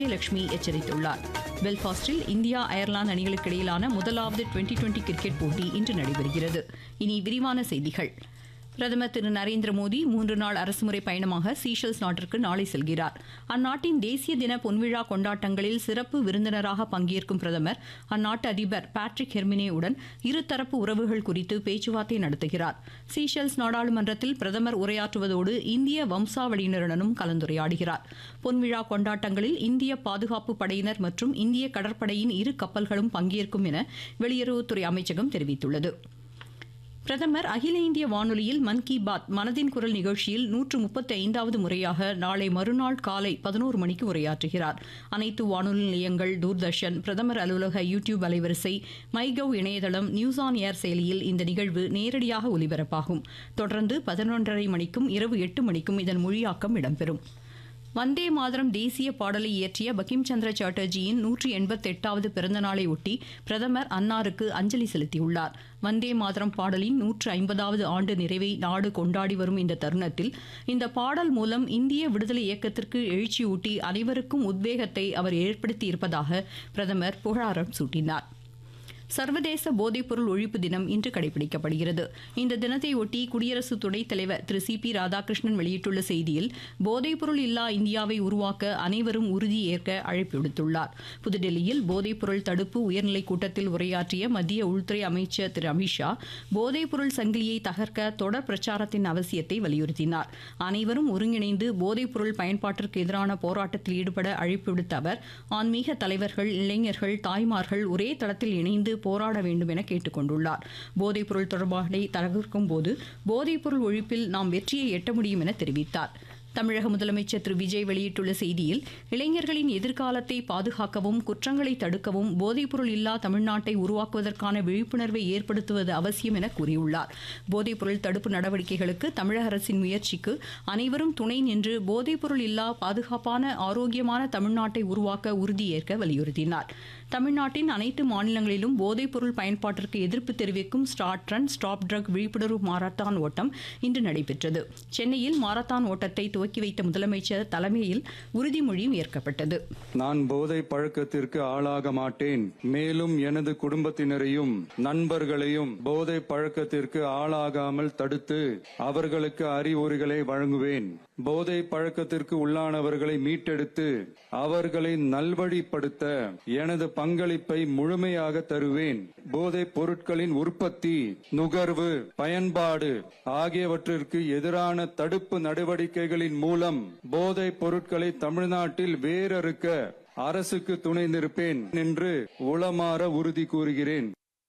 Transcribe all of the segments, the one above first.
லட்சுமி எச்சரித்துள்ளார் பெல்பாஸ்டில் India Ireland அணிகளுக்கு இடையிலான முதலாவது டுவெண்டி டுவெண்டி கிரிக்கெட் போட்டி இன்று நடைபெறுகிறது இனி விரிவான செய்திகள் பிரதமர் திரு நரேந்திர மோடி மூன்று நாள் அரசுமுறை பயணமாக சீஷெல்ஸ் நாட்டிற்கு நாளை செல்கிறார் அந்நாட்டின் தேசிய தின பொன்விழா கொண்டாட்டங்களில் சிறப்பு விருந்தினராக பங்கேற்கும் பிரதமர் அந்நாட்டு அதிபர் பேட்ரிக் ஹெர்மினே உடன் இருதரப்பு உறவுகள் குறித்து பேச்சுவார்த்தை நடத்துகிறார் சீஷெல்ஸ் நாடாளுமன்றத்தில் பிரதமர் உரையாற்றுவதோடு இந்திய வம்சாவளியினருடனும் கலந்துரையாடுகிறார் பொன்விழா கொண்டாட்டங்களில் இந்திய பாதுகாப்பு படையினர் மற்றும் இந்திய கடற்படையின் இரு கப்பல்களும் பங்கேற்கும் என வெளியுறவுத்துறை அமைச்சகம் தெரிவித்துள்ளது பிரதமர் அகில இந்திய வானொலியில் மன் கி பாத் மனதின் குரல் நிகழ்ச்சியில் நூற்று முப்பத்தி ஐந்தாவது முறையாக நாளை மறுநாள் காலை பதினோரு மணிக்கு உரையாற்றுகிறார் அனைத்து வானொலி நிலையங்கள் தூர்தர்ஷன் பிரதமர் அலுவலக யூ டியூப் அலைவரிசை மைகவ் இணையதளம் நியூஸ் ஆன் ஏர் செயலியில் இந்த நிகழ்வு நேரடியாக ஒலிபரப்பாகும் தொடர்ந்து பதினொன்றரை மணிக்கும் இரவு எட்டு மணிக்கும் இதன் மொழியாக்கம் இடம்பெறும் வந்தே மாதரம் தேசிய பாடலை இயற்றிய பகிம் சந்திர சாட்டர்ஜியின் நூற்றி எண்பத்தெட்டாவது பிறந்தநாளை ஒட்டி பிரதமர் அன்னாருக்கு அஞ்சலி செலுத்தியுள்ளார் வந்தே மாதரம் பாடலின் நூற்று ஐம்பதாவது ஆண்டு நிறைவை நாடு கொண்டாடி வரும் இந்த தருணத்தில் இந்த பாடல் மூலம் இந்திய விடுதலை இயக்கத்திற்கு எழுச்சியூட்டி அனைவருக்கும் உத்வேகத்தை அவர் ஏற்படுத்தியிருப்பதாக பிரதமர் புகழாரம் சூட்டினார் சர்வதேச போதைப்பொருள் ஒழிப்பு தினம் இன்று கடைபிடிக்கப்படுகிறது இந்த தினத்தையொட்டி குடியரசு துணைத் தலைவர் திரு சி பி ராதாகிருஷ்ணன் வெளியிட்டுள்ள செய்தியில் போதைப்பொருள் இல்லா இந்தியாவை உருவாக்க அனைவரும் உறுதி ஏற்க அழைப்பு விடுத்துள்ளார் புதுடெல்லியில் போதைப்பொருள் தடுப்பு உயர்நிலைக் கூட்டத்தில் உரையாற்றிய மத்திய உள்துறை அமைச்சர் திரு அமித்ஷா போதைப்பொருள் சங்கிலியை தகர்க்க தொடர் பிரச்சாரத்தின் அவசியத்தை வலியுறுத்தினார் அனைவரும் ஒருங்கிணைந்து போதைப்பொருள் பயன்பாட்டிற்கு எதிரான போராட்டத்தில் ஈடுபட அழைப்பு விடுத்த அவர் ஆன்மீக தலைவர்கள் இளைஞர்கள் தாய்மார்கள் ஒரே தளத்தில் இணைந்து போராட வேண்டும் என கேட்டுக்கொண்டுள்ளார் போதைப்பொருள் தொடர்பாடலை தகர்க்கும் போது போதைப்பொருள் ஒழிப்பில் நாம் வெற்றியை எட்ட முடியும் என தெரிவித்தார் தமிழக முதலமைச்சர் திரு விஜய் வெளியிட்டுள்ள செய்தியில் இளைஞர்களின் எதிர்காலத்தை பாதுகாக்கவும் குற்றங்களை தடுக்கவும் போதைப்பொருள் இல்லா தமிழ்நாட்டை உருவாக்குவதற்கான விழிப்புணர்வை ஏற்படுத்துவது அவசியம் என கூறியுள்ளார் போதைப்பொருள் தடுப்பு நடவடிக்கைகளுக்கு தமிழக அரசின் முயற்சிக்கு அனைவரும் துணை நின்று போதைப்பொருள் இல்லா பாதுகாப்பான ஆரோக்கியமான தமிழ்நாட்டை உருவாக்க உறுதியேற்க வலியுறுத்தினார் தமிழ்நாட்டின் அனைத்து மாநிலங்களிலும் போதைப்பொருள் பயன்பாட்டிற்கு எதிர்ப்பு தெரிவிக்கும் ஸ்டார்ட் ரன் ஸ்டாப் ட்ரக் விழிப்புணர்வு மாரத்தான் ஓட்டம் இன்று நடைபெற்றது சென்னையில் மாரத்தான் ஓட்டத்தை துவக்கி வைத்த முதலமைச்சர் தலைமையில் உறுதிமொழியும் ஏற்கப்பட்டது நான் போதை பழக்கத்திற்கு ஆளாக மாட்டேன் மேலும் எனது குடும்பத்தினரையும் நண்பர்களையும் போதை பழக்கத்திற்கு ஆளாகாமல் தடுத்து அவர்களுக்கு அறிவுரைகளை வழங்குவேன் போதை பழக்கத்திற்கு உள்ளானவர்களை மீட்டெடுத்து அவர்களை நல்வழிப்படுத்த எனது பங்களிப்பை முழுமையாக தருவேன் போதைப் பொருட்களின் உற்பத்தி நுகர்வு பயன்பாடு ஆகியவற்றிற்கு எதிரான தடுப்பு நடவடிக்கைகளின் மூலம் போதைப் பொருட்களை தமிழ்நாட்டில் வேரறுக்க அரசுக்கு துணை நிற்பேன் என்று உளமாற உறுதி கூறுகிறேன்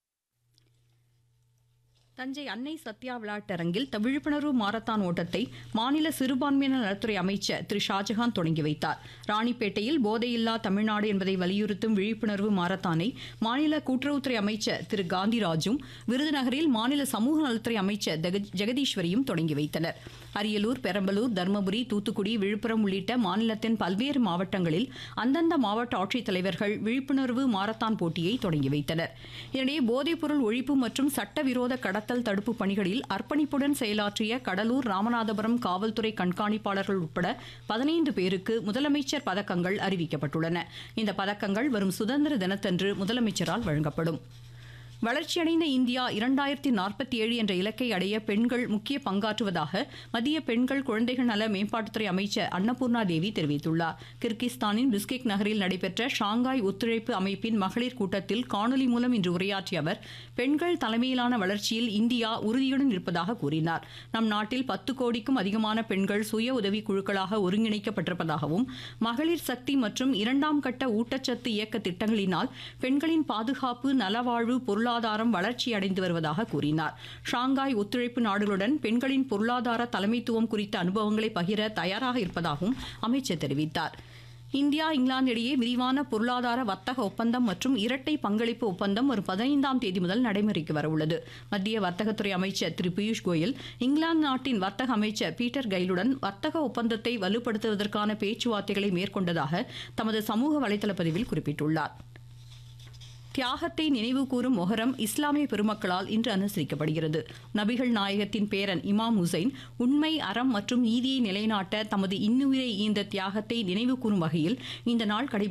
தஞ்சை அன்னை சத்யா விளையாட்டரங்கில் த- விழிப்புணர்வு மாரத்தான் ஓட்டத்தை மாநில சிறுபான்மையினர் நலத்துறை அமைச்சர் திரு ஷாஜகான் தொடங்கி வைத்தார் ராணிப்பேட்டையில் போதையில்லா தமிழ்நாடு என்பதை வலியுறுத்தும் விழிப்புணர்வு மாரத்தானை மாநில கூட்டுறவுத்துறை அமைச்சர் திரு காந்திராஜும் விருதுநகரில் மாநில சமூக நலத்துறை அமைச்சர் ஜெக- ஜெகதீஸ்வரியும் தொடங்கி வைத்தனர் அரியலூர் பெரம்பலூர் தருமபுரி தூத்துக்குடி விழுப்புரம் உள்ளிட்ட மாநிலத்தின் பல்வேறு மாவட்டங்களில் அந்தந்த மாவட்ட ஆட்சித்தலைவர்கள் விழிப்புணர்வு மாரத்தான் போட்டியை தொடங்கி வைத்தனர் இதனிடையே போதைப்பொருள் ஒழிப்பு மற்றும் சட்டவிரோத கடத்தல் தடுப்பு பணிகளில் அர்ப்பணிப்புடன் செயலாற்றிய கடலூர் ராமநாதபுரம் காவல்துறை கண்காணிப்பாளர்கள் உட்பட பதினைந்து பேருக்கு முதலமைச்சர் பதக்கங்கள் அறிவிக்கப்பட்டுள்ளன இந்த பதக்கங்கள் வரும் சுதந்திர தினத்தன்று முதலமைச்சரால் வழங்கப்படும் வளர்ச்சியடைந்த இந்தியா இரண்டாயிரத்தி நாற்பத்தி ஏழு என்ற இலக்கை அடைய பெண்கள் முக்கிய பங்காற்றுவதாக மத்திய பெண்கள் குழந்தைகள் நல மேம்பாட்டுத்துறை அமைச்சர் அன்னபூர்ணா தேவி தெரிவித்துள்ளார் கிர்கிஸ்தானின் பிஸ்கெக் நகரில் நடைபெற்ற ஷாங்காய் ஒத்துழைப்பு அமைப்பின் மகளிர் கூட்டத்தில் காணொலி மூலம் இன்று உரையாற்றிய அவர் பெண்கள் தலைமையிலான வளர்ச்சியில் இந்தியா உறுதியுடன் இருப்பதாக கூறினார் நம் நாட்டில் பத்து கோடிக்கும் அதிகமான பெண்கள் சுய உதவி குழுக்களாக ஒருங்கிணைக்கப்பட்டிருப்பதாகவும் மகளிர் சக்தி மற்றும் இரண்டாம் கட்ட ஊட்டச்சத்து இயக்க திட்டங்களினால் பெண்களின் பாதுகாப்பு நலவாழ்வு பொருளாதாரம் வளர்ச்சி அடைந்து வருவதாக கூறினார் ஷாங்காய் ஒத்துழைப்பு நாடுகளுடன் பெண்களின் பொருளாதார தலைமைத்துவம் குறித்த அனுபவங்களை பகிர தயாராக இருப்பதாகவும் அமைச்சர் தெரிவித்தார் இந்தியா இங்கிலாந்து இடையே விரிவான பொருளாதார வர்த்தக ஒப்பந்தம் மற்றும் இரட்டை பங்களிப்பு ஒப்பந்தம் வரும் பதினைந்தாம் தேதி முதல் நடைமுறைக்கு வரவுள்ளது மத்திய வர்த்தகத்துறை அமைச்சர் திரு பியூஷ் கோயல் இங்கிலாந்து நாட்டின் வர்த்தக அமைச்சர் பீட்டர் கைலுடன் வர்த்தக ஒப்பந்தத்தை வலுப்படுத்துவதற்கான பேச்சுவார்த்தைகளை மேற்கொண்டதாக தமது சமூக வலைதள பதிவில் குறிப்பிட்டுள்ளார் தியாகத்தை நினைவுகூரும் மொஹரம் இஸ்லாமிய பெருமக்களால் இன்று அனுசரிக்கப்படுகிறது நபிகள் நாயகத்தின் பேரன் இமாம் ஹுசைன் உண்மை அறம் மற்றும் நீதியை நிலைநாட்ட தமது இன்னுயிரை ஈந்த தியாகத்தை நினைவுகூரும் வகையில் இந்த நாள் கடை